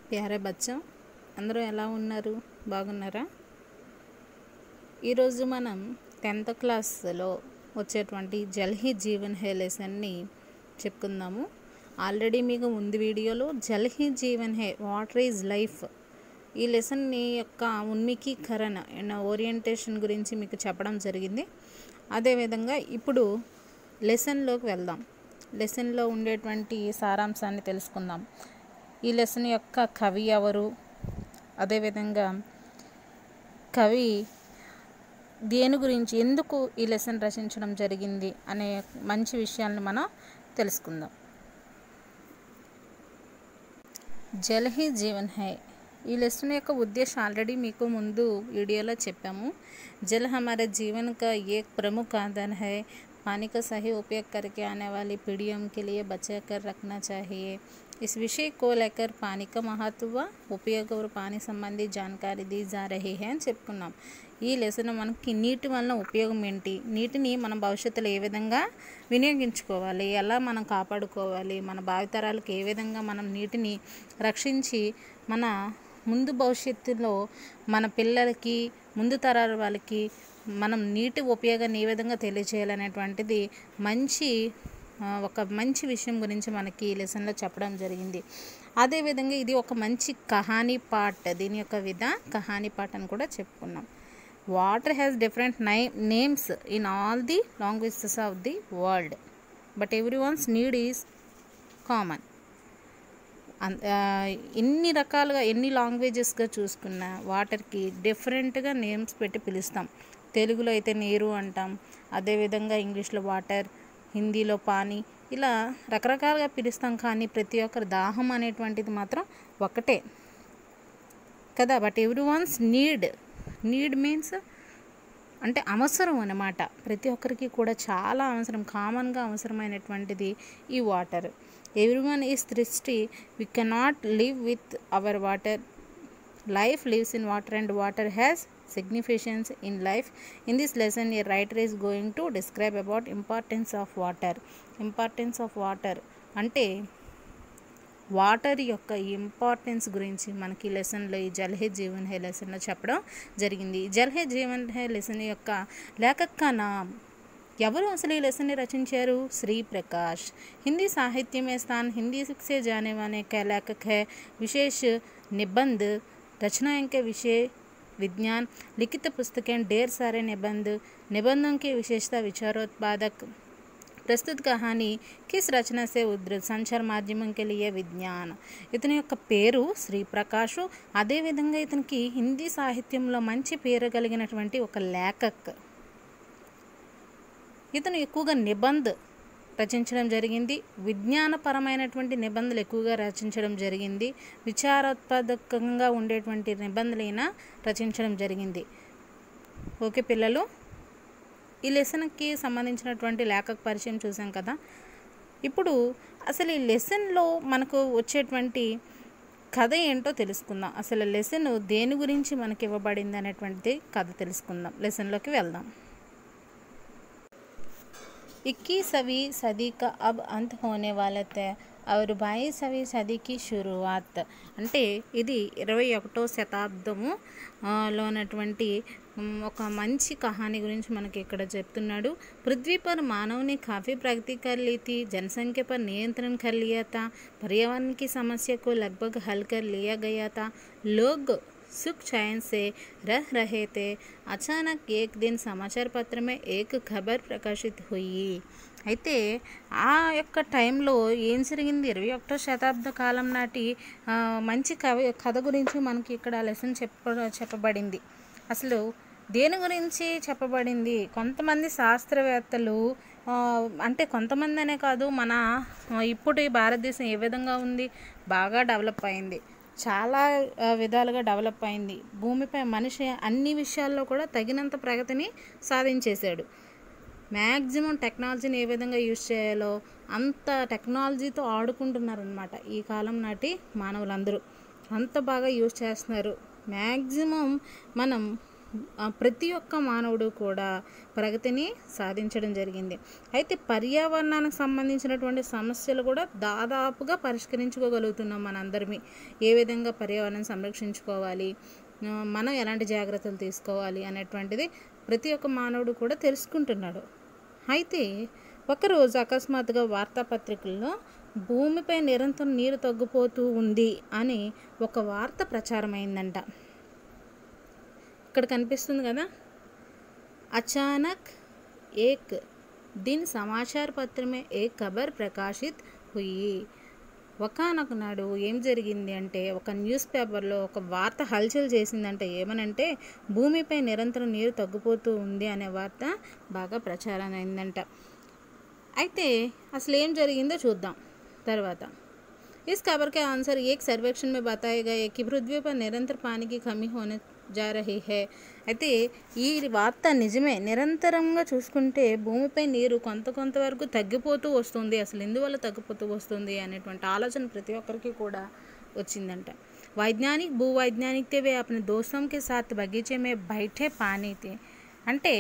ప్యారే బచ్చా అందరూ ఎలా ఉన్నారు బాగున్నారా ఈరోజు మనం టెన్త్ క్లాస్లో వచ్చేటువంటి జల్హి జీవన్ హే లెసన్ని చెప్పుకుందాము ఆల్రెడీ మీకు ముందు వీడియోలో జల్హి జీవన్ హే వాటర్ ఈజ్ లైఫ్ ఈ లెసన్ని యొక్క ఉన్మికీకరణ అండ్ ఓరియంటేషన్ గురించి మీకు చెప్పడం జరిగింది అదేవిధంగా ఇప్పుడు లెసన్లోకి వెళ్దాం లెసన్లో ఉండేటువంటి సారాంశాన్ని తెలుసుకుందాం ఈ లెసన్ యొక్క కవి ఎవరు అదేవిధంగా కవి దేని గురించి ఎందుకు ఈ లెసన్ రచించడం జరిగింది అనే మంచి విషయాలను మనం తెలుసుకుందాం జల్ హీ జీవన్ హై ఈ లెసన్ యొక్క ఉద్దేశం ఆల్రెడీ మీకు ముందు వీడియోలో చెప్పాము जल हमारे जीवन का एक प्रमुख आधार है पानी का सही उपयोग करके आने वाली पीढ़ियों के लिए बचा कर रखना चाहिए इस विषय को लेकर पानी का महत्व ఉపయోగ और पानी संबंधी जानकारी दी जा रही है అని చెప్పుకున్నాం ఈ లెసన్ మనకి నీటి వలన ఉపయోగం ఏంటి నీటిని మనం భవిష్యత్తులో ఏ విధంగా వినియోగించుకోవాలి ఎలా మనం కాపాడుకోవాలి మన భావితరాలకు ఏ విధంగా మనం నీటిని రక్షించి మన ముందు భవిష్యత్తులో మన పిల్లలకి ముందు తరాల వాళ్ళకి మనం నీటి ఉపయోగాన్ని ఏ విధంగా తెలియచేయాలనేటువంటిది మంచి ఒక మంచి విషయం గురించి మనకి ఈ లెసన్లో చెప్పడం జరిగింది అదేవిధంగా ఇది ఒక మంచి కహానీ పాట్ దీని యొక్క విధ కహానీ పాట్ అని కూడా చెప్పుకున్నాం వాటర్ హ్యాస్ డిఫరెంట్ నై names in all the languages of the world but everyone's need is common ఎన్ని రకాలుగా ఎన్ని లాంగ్వేజెస్గా చూసుకున్న వాటర్కి డిఫరెంట్గా నేమ్స్ పెట్టి పిలుస్తాం తెలుగులో అయితే నీరు అంటాం అదేవిధంగా ఇంగ్లీష్లో వాటర్ హిందీలో పానీ ఇలా రకరకాలుగా పిలుస్తాం కానీ ప్రతి ఒక్కరి దాహం అనేటువంటిది మాత్రం ఒకటే కదా but everyone's need need means అంటే అవసరం అన్నమాట ప్రతి ఒక్కరికి కూడా చాలా అవసరం కామన్గా అవసరమైనటువంటిది ఈ వాటర్ ఎవ్రీ వన్ ఈస్ దృష్టి we cannot live with our water life lives in water and water has significance in life in this lesson a writer is going to describe about importance of water importance of water అంటే water యొక్క importance గురించి మనకి లెసన్లో ఈ జల్హే జీవన్ హే లెసన్లో చెప్పడం జరిగింది జల్హే జీవన్ హే lesson యొక్క లేఖక నామ్ ఎవరు అసలు ఈ లెసన్ని రచించారు శ్రీ ప్రకాష్ హిందీ साहित्य में स्थान हिंदी से जाने वाले का लेखक है विशेष निबंध रचनाओं के विषय विज्ञान लिखित पुस्तकें ढेर सारे निबंध निबंधों की विशेषता विचारोत्पादक ప్రస్తుత కహానీ కిస్ రచన సే ఉద్ధృత్ సంచార మాధ్యమం కే లియే విజ్ఞాన్ ఇతని యొక్క పేరు శ్రీ ప్రకాష్ అదేవిధంగా ఇతనికి హిందీ సాహిత్యంలో మంచి పేరు కలిగినటువంటి ఒక లేఖక్ ఇతను ఎక్కువగా నిబంధ్ రచించడం జరిగింది విజ్ఞానపరమైనటువంటి నిబంధనలు ఎక్కువగా రచించడం జరిగింది విచారోత్పాదకంగా ఉండేటువంటి నిబంధనలైన రచించడం జరిగింది ఓకే పిల్లలు ఈ లెసన్కి సంబంధించినటువంటి లేఖక పరిచయం చూసాం కదా ఇప్పుడు అసలు ఈ లెసన్లో మనకు వచ్చేటువంటి కథ ఏంటో తెలుసుకుందాం అసలు లెసన్ దేని గురించి మనకి ఇవ్వబడింది అనేటువంటిది కథ తెలుసుకుందాం లెసన్లోకి వెళ్దాం इक्कीसवीं सदी का अब अंत होने वाला था और బాయిసవి సదికి షురువాత్ అంటే ఇది ఇరవై ఒకటో శతాబ్దము లోనటువంటి ఒక మంచి కహానీ గురించి మనకి ఇక్కడ చెప్తున్నాడు पृथ्वी पर मानव ने काफ़ी प्रगति कर ली थी जनसंख्या पर नियंत्रण कर लिया था पर्यावरण की समस्या को लगभग हल कर लिया गया था लोग सुख चैन से रह रहे थे अचानक एक दिन समाचार पत्र में एक खबर प्रकाशित हुई అయితే ఆ యొక్క టైంలో ఏం జరిగింది ఇరవై ఒకటో శతాబ్ద కాలం నాటి మంచి కవి కథ గురించి మనకి ఇక్కడ లెసన్ చెప్ప చెప్పబడింది అసలు దేని గురించి చెప్పబడింది కొంతమంది శాస్త్రవేత్తలు అంటే కొంతమంది అనే కాదు మన ఇప్పుడు ఈ భారతదేశం ఏ విధంగా ఉంది బాగా డెవలప్ అయింది చాలా విధాలుగా డెవలప్ అయింది భూమిపై మనిషి అన్ని విషయాల్లో కూడా తగినంత ప్రగతిని సాధించేశాడు మ్యాక్సిమం టెక్నాలజీని ఏ విధంగా యూజ్ చేయాలో అంత టెక్నాలజీతో ఆడుకుంటున్నారనమాట ఈ కాలం నాటి మానవులందరూ అంత బాగా యూజ్ చేస్తున్నారు మ్యాక్సిమం మనం ఆ, ప్రతి ఒక్క మానవుడు కూడా ప్రగతిని సాధించడం జరిగింది అయితే పర్యావరణానికి సంబంధించినటువంటి సమస్యలు కూడా దాదాపుగా పరిష్కరించుకోగలుగుతున్నాం మనందరిమి ఏ విధంగా పర్యావరణం సంరక్షించుకోవాలి ఆ, మనం ఎలాంటి జాగ్రత్తలు తీసుకోవాలి అనేటువంటిది ప్రతి ఒక్క మానవుడు కూడా తెలుసుకుంటున్నాడు అయితే ఒకరోజు అకస్మాత్తుగా వార్తాపత్రికల్లో భూమిపై నిరంతరం నీరు తగ్గిపోతూ ఉంది అని ఒక వార్త ప్రచారమైందంట ఇక్కడ కనిపిస్తుంది కదా అచానక్ ఏక్ दिन समाचार पत्र में एक खबर प्रकाशित हुई ఒకనొక నాడు ఏం జరిగింది అంటే ఒక న్యూస్ పేపర్లో ఒక వార్త హల్చల్ చేసిందంటే ఏమనంటే భూమిపై నిరంతరం నీరు తగ్గిపోతూ ఉంది అనే వార్త బాగా ప్రచారం అయిందంట అయితే అసలు ఏం జరిగిందో చూద్దాం తర్వాత इस खबर के आंसर एक सर्वेक्षण में बताया गया है कि पृथ्वी पर निरंतर पानी की कमी होने जा रही है అయితే ఈ వార్త నిజమే నిరంతరంగా చూసుకుంటే భూమిపై నీరు కొంత కొంతవరకు తగ్గిపోతూ వస్తుంది అసలు ఎందువల్ల తగ్గిపోతూ వస్తుంది అనేటువంటి ఆలోచన ప్రతి ఒక్కరికి కూడా వచ్చిందంట वैज्ञानिक भूवैज्ञानिक थे वे अपने दोस्तों के साथ बगीचे में बैठे पानी थे అంటే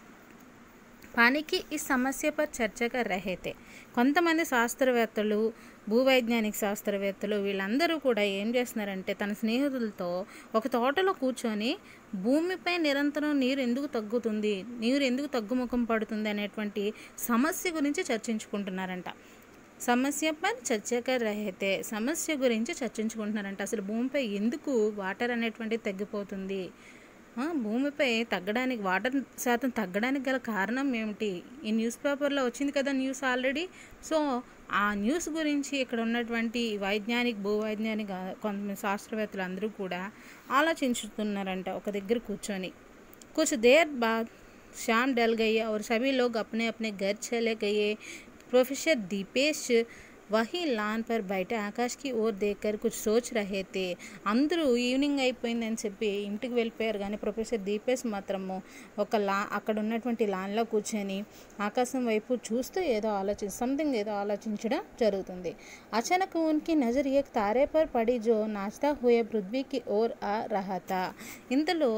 పానికి ఈ సమస్య పర్ చర్చగా రహేతే కొంతమంది శాస్త్రవేత్తలు భూవైజ్ఞానిక శాస్త్రవేత్తలు వీళ్ళందరూ కూడా ఏం చేస్తున్నారంటే తన స్నేహితులతో ఒక తోటలో కూర్చొని భూమిపై నిరంతరం నీరు ఎందుకు తగ్గుతుంది నీరు ఎందుకు తగ్గుముఖం పడుతుంది అనేటువంటి సమస్య గురించి చర్చించుకుంటున్నారంట సమస్య పర్ చర్చగా రహితే సమస్య గురించి చర్చించుకుంటున్నారంట అసలు భూమిపై ఎందుకు వాటర్ అనేటువంటిది తగ్గిపోతుంది ఆ, భూమిపై తగ్గడానికి వాటర్ శాతం తగ్గడానికి గల కారణం ఏమిటి ఈ న్యూస్ పేపర్లో వచ్చింది కదా న్యూస్ ఆల్రెడీ సో ఆ న్యూస్ గురించి ఇక్కడ ఉన్నటువంటి వైజ్ఞానిక భూవైజ్ఞానిక కొంతమంది శాస్త్రవేత్తలు అందరూ కూడా ఆలోచించుతున్నారంట ఒక దగ్గర కూర్చొని कुछ देर बाद शाम डल गई और सभी लोग अपने अपने घर चले गए प्रोफेसर दीपेश वही लान पर बैठे ఆకాశ్ కి ఓర్ దేకర్ కుछ సోచ్ రహే తే అందరూ ఈవినింగ్ అయిపోయిందని చెప్పి ఇంటికి వెళ్ళిపోయారు కానీ ప్రొఫెసర్ దీపేష్ మాత్రము ఒక లా అక్కడ ఉన్నటువంటి లాన్లో కూర్చొని ఆకాశం వైపు చూస్తూ ఏదో ఆలోచి సంథింగ్ ఏదో ఆలోచించడం జరుగుతుంది అచానక్ ఉన్కి నజర్ ఏక్ తారే పర్ పడి జో నాచ్తా హుయే పృథ్వీకి ఓర్ ఆ రహా తా ఇంతలో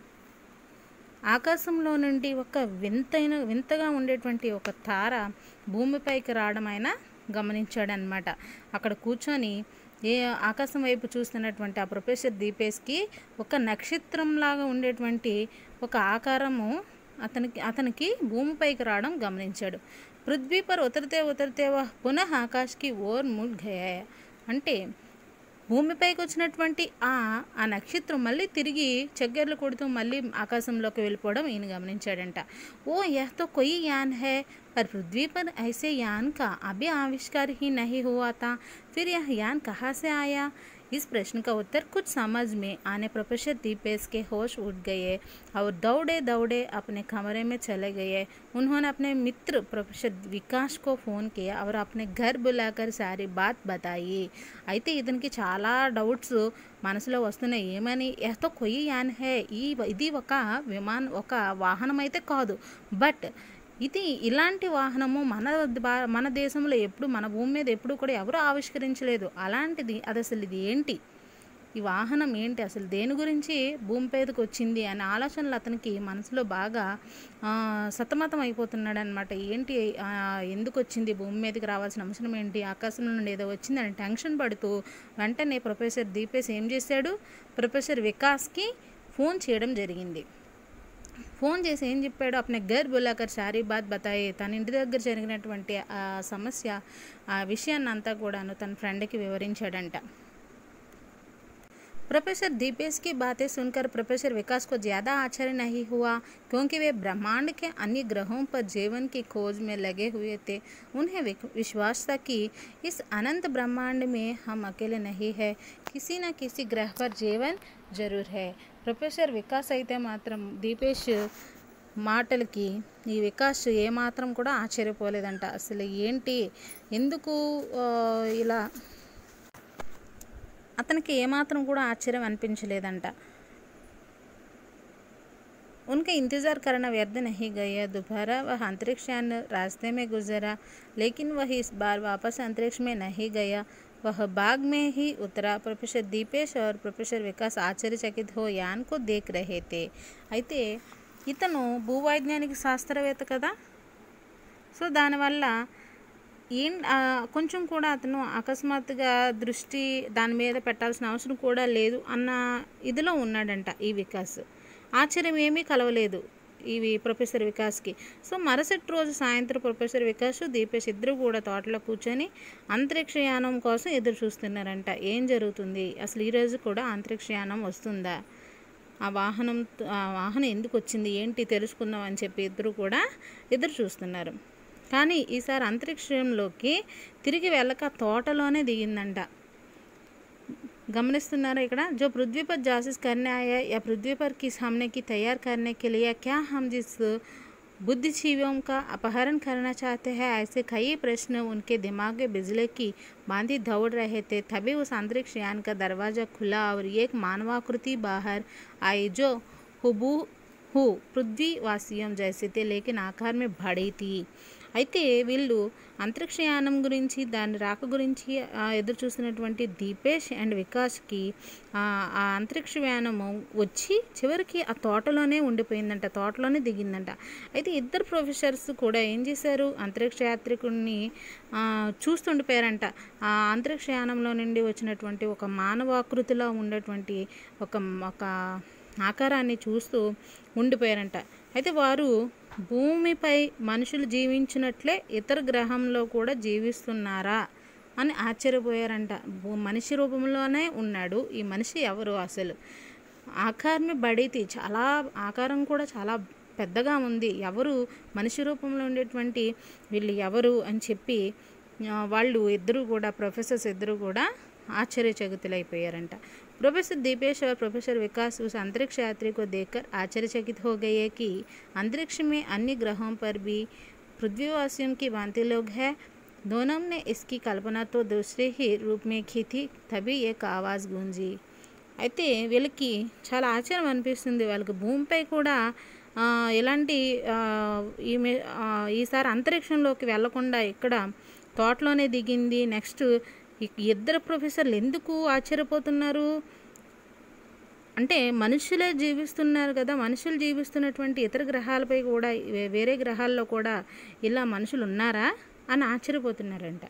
ఆకాశంలో నుండి ఒక వింతైన వింతగా ఉండేటువంటి ఒక తార భూమిపైకి రావడం ఆయన గమనించాడనమాట అక్కడ కూర్చొని ఏ ఆకాశం వైపు చూస్తున్నటువంటి ఆ ప్రొఫెసర్ దీపేష్కి ఒక నక్షత్రంలాగా ఉండేటువంటి ఒక ఆకారము అతనికి అతనికి భూమిపైకి రావడం గమనించాడు పృథ్వీ పర్ ఉతరితే ఉతరితే వహ్ పునః ఆకాష్కి ఓర్ ముడ్ గయా అంటే భూమిపైకి వచ్చినటువంటి ఆ ఆ నక్షత్రం మళ్ళీ తిరిగి చక్కెరలు కొడుతూ మళ్ళీ ఆకాశంలోకి వెళ్ళిపోవడం ఈయన గమనించాడంట ఓ యహ్ తో కొయి యాన్ హై पर पृथ्वी पर ऐसे यान का अभी आविष्कार ही नहीं हुआ था फिर यह यान कहाँ से आया इस प्रश्न का उत्तर कुछ समझ में आने प्रोफेसर दीपेश के होश उठ गए और दौड़े दौड़े अपने कमरे में चले गए उन्होंने अपने मित्र प्रोफेसर विकास को फ़ोन किया और अपने घर बुलाकर सारी बात बताई అయితే ఇతనికి చాలా డౌట్స్ మనసులో వస్తున్నాయి ఏమని ఎంతో కొయ్యి యాన్ హే ఈ ఇది ఒక విమానం ఒక వాహనం అయితే కాదు బట్ ఇది ఇలాంటి వాహనము మన భా- మన దేశంలో ఎప్పుడు మన భూమి మీద ఎప్పుడు కూడా ఎవరు ఆవిష్కరించలేదు అలాంటిది అది అసలు ఇది ఏంటి ఈ వాహనం ఏంటి అసలు దేని గురించి భూమి మీదకి వచ్చింది అనే ఆలోచనలు అతనికి మనసులో బాగా ఆ, సతమతం అయిపోతున్నాడు అనమాట ఏంటి ఆ, ఎందుకు వచ్చింది భూమి మీదకి రావాల్సిన అవసరం ఏంటి ఆకాశం నుండి ఏదో వచ్చిందని టెన్షన్ పడుతూ వెంటనే ప్రొఫెసర్ దీపేష్ ఏం చేశాడు ప్రొఫెసర్ వికాస్కి ఫోన్ చేయడం జరిగింది ఫోన్ చేసి ఏం చెప్పాడు అప్నే గర్ బులాకర్ సారీ బాత్ బతాయి తన ఇంటి దగ్గర జరిగినటువంటి ఆ సమస్య ఆ విషయాన్ని అంతా కూడాను తన ఫ్రెండ్కి వివరించాడంట प्रोफेसर दीपेश की बातें सुनकर प्रोफेसर विकास को ज़्यादा आश्चर्य नहीं हुआ क्योंकि वे ब्रह्मांड के अन्य ग्रहों पर जीवन की खोज में लगे हुए थे उन्हें विक- विश्वास था कि इस अनंत ब्रह्मांड में हम अकेले नहीं है किसी न किसी ग्रह पर जीवन जरूर है ప్రొఫెసర్ వికాస్ అయితే మాత్రం దీపేష్ మాటలకి ఈ వికాస్ ఏమాత్రం కూడా ఆశ్చర్యపోలేదంట అసలు ఏంటి ఎందుకు ఆ, ఇలా అతనికి ఏమాత్రం కూడా ఆశ్చర్యం అనిపించలేదంట उनका इंतज़ार करना व्यर्थ नहीं गया दोपहर वह अंतरिक्ष यान रास्ते में गुजरा लेकिन वह इस बार वापस अंतरिक्ष में नहीं गया वह बाग में ही उतरा प्रोफेसर दीपेश और प्रोफेसर विकास ఆశ్చర్యచకిत हो यान को देख रहे थे అయితే ఇతను భూవైజ్ఞానిక శాస్త్రవేత్త కదా సో దానివల్ల ఏం ఆ, కొంచెం కూడా అతను అకస్మాత్తుగా దృష్టి దాని మీద పెట్టాల్సిన అవసరం కూడా లేదు అన్న ఇదిలో ఉన్నాడంట ఈ వికాస్ ఆశ్చర్యం ఏమీ కలవలేదు ఇవి ప్రొఫెసర్ వికాస్కి సో మరుసటి రోజు సాయంత్రం ప్రొఫెసర్ వికాస్ దీపేష్ ఇద్దరు కూడా తోటలో కూర్చొని అంతరిక్షయానం కోసం ఎదురు చూస్తున్నారంట ఏం జరుగుతుంది అసలు ఈరోజు కూడా అంతరిక్షయానం వస్తుందా ఆ వాహనం ఆ వాహనం ఎందుకు వచ్చింది ఏంటి తెలుసుకుందాం అని చెప్పి ఇద్దరు కూడా ఎదురు చూస్తున్నారు కానీ ఈసారి అంతరిక్షంలోకి తిరిగి వెళ్ళక తోటలోనే దిగిందంట गमनिస్తున్నారా ఇక్కడ जो पृथ्वी पर जासूस करने आया या पृथ्वी पर किस हमले की तैयार करने के लिए क्या हम जिस बुद्धिजीवियों का अपहरण करना चाहते हैं ऐसे कई प्रश्न उनके दिमाग में बिजली की बांधी दौड़ रहे थे तभी उस अंतरिक्ष यान का दरवाज़ा खुला और एक मानवाकृति बाहर आई जो हुबू हु पृथ्वीवासियों जैसे थे लेकिन आकार में बड़ी थी అయితే వీళ్ళు అంతరిక్షయానం గురించి దాని రాక గురించి ఆ, ఎదురు చూసినటువంటి దీపేష్ అండ్ వికాస్కి ఆ ఆ అంతరిక్ష యానము వచ్చి చివరికి ఆ తోటలోనే ఉండిపోయిందంట తోటలోనే దిగిందంట అయితే ఇద్దరు ప్రొఫెసర్స్ కూడా ఏం చేశారు అంతరిక్ష యాత్రికుడిని ఆ, చూస్తుండిపోయారంట ఆ అంతరిక్ష యానంలో నుండి వచ్చినటువంటి ఒక మానవాకృతిలో ఉండేటువంటి ఒక ఒక ఆకారాన్ని చూస్తూ ఉండిపోయారంట అయితే వారు భూమిపై మనుషులు జీవించినట్లే ఇతర గ్రహంలో కూడా జీవిస్తున్నారా అని ఆశ్చర్యపోయారంట భూ మనిషి రూపంలోనే ఉన్నాడు ఈ మనిషి ఎవరు అసలు ఆకారమే బడితి చాలా ఆకారం కూడా చాలా పెద్దగా ఉంది ఎవరు మనిషి రూపంలో ఉండేటువంటి వీళ్ళు ఎవరు అని చెప్పి ఆ, వాళ్ళు ఇద్దరు కూడా ప్రొఫెసర్స్ ఇద్దరు కూడా आश्चर्यचकितुलैपोयारंट प्रोफेसर दीपेश और प्रोफेसर विकास उस अंतरिक्ष यात्री को देखकर आश्चर्यचकित हो गए कि अंतरिक्ष में अन्य ग्रहों पर भी पृथ्वीवासियों की भांति लोग हैं दोनों ने इसकी कल्पना तो दूसरे ही रूप में की थी तभी एक आवाज़ गूंजी అయితే వీళ్ళకి చాలా ఆశ్చర్యం అనిపిస్తుంది వాళ్ళకి భూమిపై కూడా ఆ, ఎలాంటి ఆ, ఈమె ఆ, ఈసారి అంతరిక్షంలోకి వెళ్లకుండా ఇక్కడ తోటలోనే దిగింది నెక్స్ట్ ఈ ఇద్దరు ప్రొఫెసర్లు ఎందుకు ఆశ్చర్యపోతున్నారు అంటే మనుషులే జీవిస్తున్నారు కదా మనుషులు జీవిస్తున్నటువంటి ఇతర గ్రహాలపై కూడా వే- వేరే గ్రహాల్లో కూడా ఇలా మనుషులు ఉన్నారా అని ఆశ్చర్యపోతున్నారంట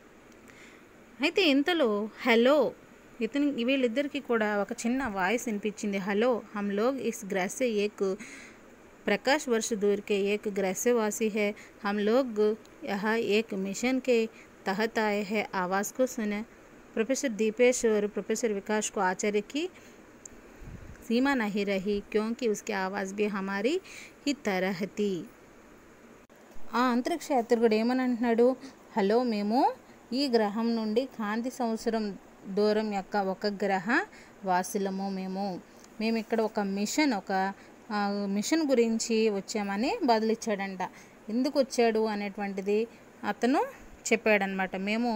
అయితే ఇంతలో హలో ఇతని వీళ్ళిద్దరికి కూడా ఒక చిన్న వాయిస్ వినిపించింది హలో హమ్ లోగ్ ఇస్ గ్రह से एक प्रकाश वर्ष दूर के एक ग्रहवासी है हम लोग यहाँ एक मिशन के तहत आए हैं आवाज़ को सुने प्रोफेसर दीपेश और प्रोफेसर विकास को आचार्य की सीमा नहीं रही क्योंकि उसकी आवाज़ भी हमारी ही तरह थी ఆ అంతరిక్ష యాత్రికుడు ఏమని అంటున్నాడు హలో మేము ఈ గ్రహం నుండి కాంతి సంవత్సరం దూరం యొక్క ఒక గ్రహ వాసులము మేము మేము ఇక్కడ ఒక మిషన్ ఒక ఆ, మిషన్ గురించి వచ్చామని బదులిచ్చాడంట ఎందుకు వచ్చాడు అనేటువంటిది అతను చెప్పాడనమాట మేము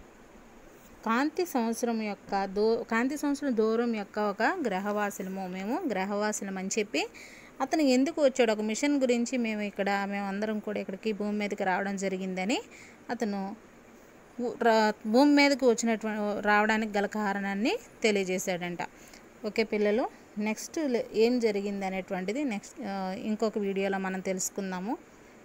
కాంతి సంవత్సరం యొక్క దో కాంతి సంవత్సరం దూరం యొక్క ఒక గ్రహవాసులము మేము గ్రహవాసులం అని చెప్పి అతను ఎందుకు వచ్చాడు ఒక మిషన్ గురించి మేము ఇక్కడ మేము అందరం కూడా ఇక్కడికి భూమి మీదకి రావడం జరిగిందని అతను ఊ- రా- భూమి మీదకి వచ్చినటువంటి రావడానికి గల కారణాన్ని తెలియజేశాడంట ఓకే పిల్లలు నెక్స్ట్ లే- ఏం జరిగింది అనేటువంటిది నెక్స్ట్ ఆ, ఇంకొక వీడియోలో మనం తెలుసుకుందాము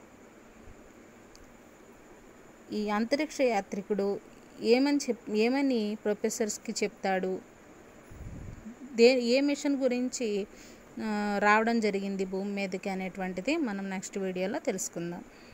ఈ అంతరిక్ష యాత్రికుడు ఏమని చెప్ ఏమని ప్రొఫెసర్స్కి చెప్తాడు దే ఏ మిషన్ గురించి ఆ, రావడం జరిగింది భూమి మీదకి అనేటువంటిది మనం నెక్స్ట్ వీడియోలో తెలుసుకుందాం